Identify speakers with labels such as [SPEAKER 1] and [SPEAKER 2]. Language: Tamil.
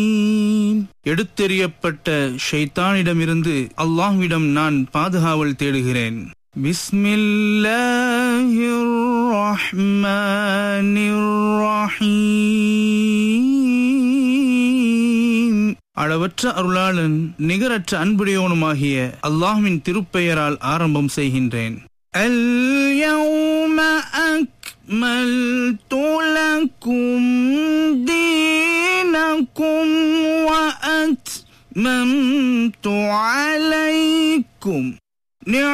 [SPEAKER 1] எடுத்தெறியப்பட்ட ஷைத்தானிடமிருந்து அல்லாஹ்விடம் நான் பாதுகாவல் தேடுகிறேன் பிஸ்மில்லாஹிர் ரஹ்மானிர் ரஹீம் அளவற்ற அருளாளன் நிகரற்ற அன்புடையவனுமாகிய அல்லாஹ்வின் திருப்பெயரால் ஆரம்பம் செய்கின்றேன் اليوم أكملت لكم دينكم وأتممت عليكم